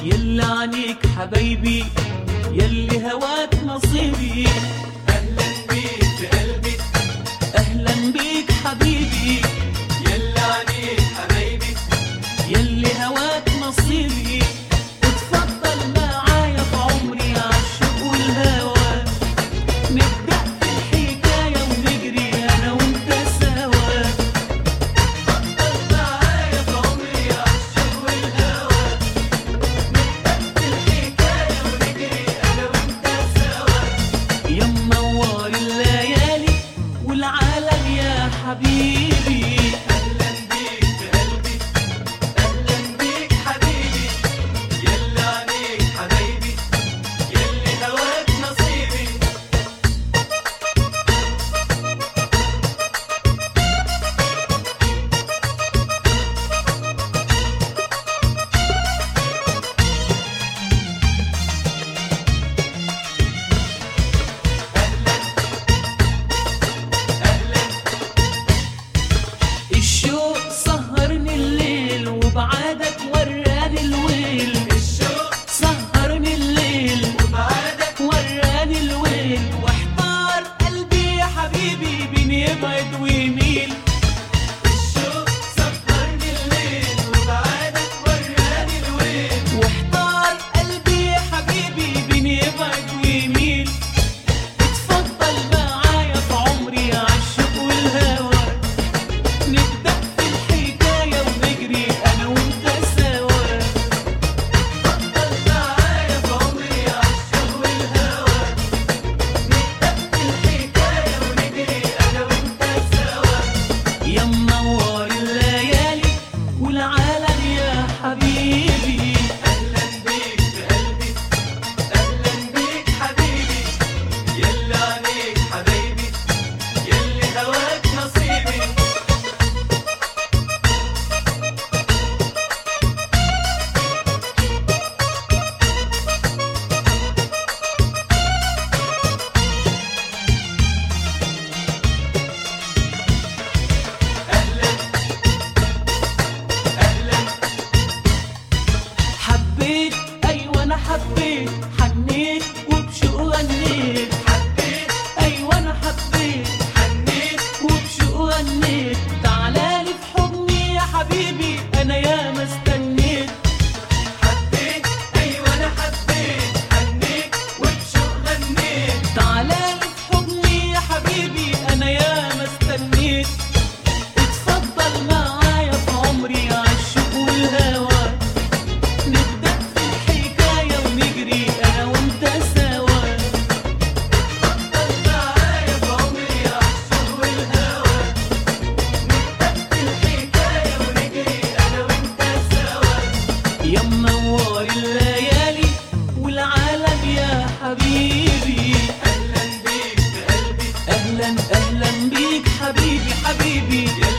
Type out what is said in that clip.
يلي عنيك حبايبي يلي هواك نصيبي أهلا بيك في قلبي اهلا بيك حبيبي يلا عنيك حبايبي يلي هواك نصيبي اتفضل معايا في عمري عالشوق والهوى نبدأ في الحكاية ونجري أنا وأنت سوا اتفضل معايا في عمري عالشوق والهوى نبدأ في الحكاية ونجري أنا وأنت سوا يا منور الليالي والعالم يا حبيبي أهلا بيك في قلبي أهلا بيك حبيبي يلا عنيك حبايبي يلي هواك نصيبي الشوق سهرني الليل وبعادك وراني الويل الشوق سهرني الليل وبعدك وراني الويل واحتار قلبي يا حبيبي بين يبعد ويميل الشوق سهرني الليل وبعدك وراني الويل واحتار قلبي يا حبيبي بين يبعد ويميل اتفضل معايا في عمري عالشوق والهوى نبدأ في الحكاية ونجري أنا وأنت سوا اتفضل معايا في عمري عالشوق والهوى نبدأ في الحكاية ونجري أنا وأنت سوا يا منور الليالي والعالم يا حبيبي أهلا بيك في قلبي أهلا بيك حبيبي يلا عنيك حبايبي يلي هواك نصيبي أهلا أهلا حبيت أيوة أنا حبيت حنيت وبشوق غنيت حبيت أيوة أنا حبيت حنيت وبشوق غنيت تعالالي في حضني يا حبيبي أنا ياما استنيت حبيت أيوة أنا حبيت حنيت وبشوق غنيت تعالالي في حضني يا حبيبي أنا ياما استنيت اتفضل معايا في عمري عالشوق والهوى نبدأ في الحكاية ونجري أنا وأنت سوا اتفضل معايا في عمري عالشوق والهوى نبدأ في الحكاية ونجري أنا وأنت سوا يا منور الليالي والعالم يا حبيبي أهلا بيك في قلبي اهلا اهلا بيك حبيبي حبيبي يلا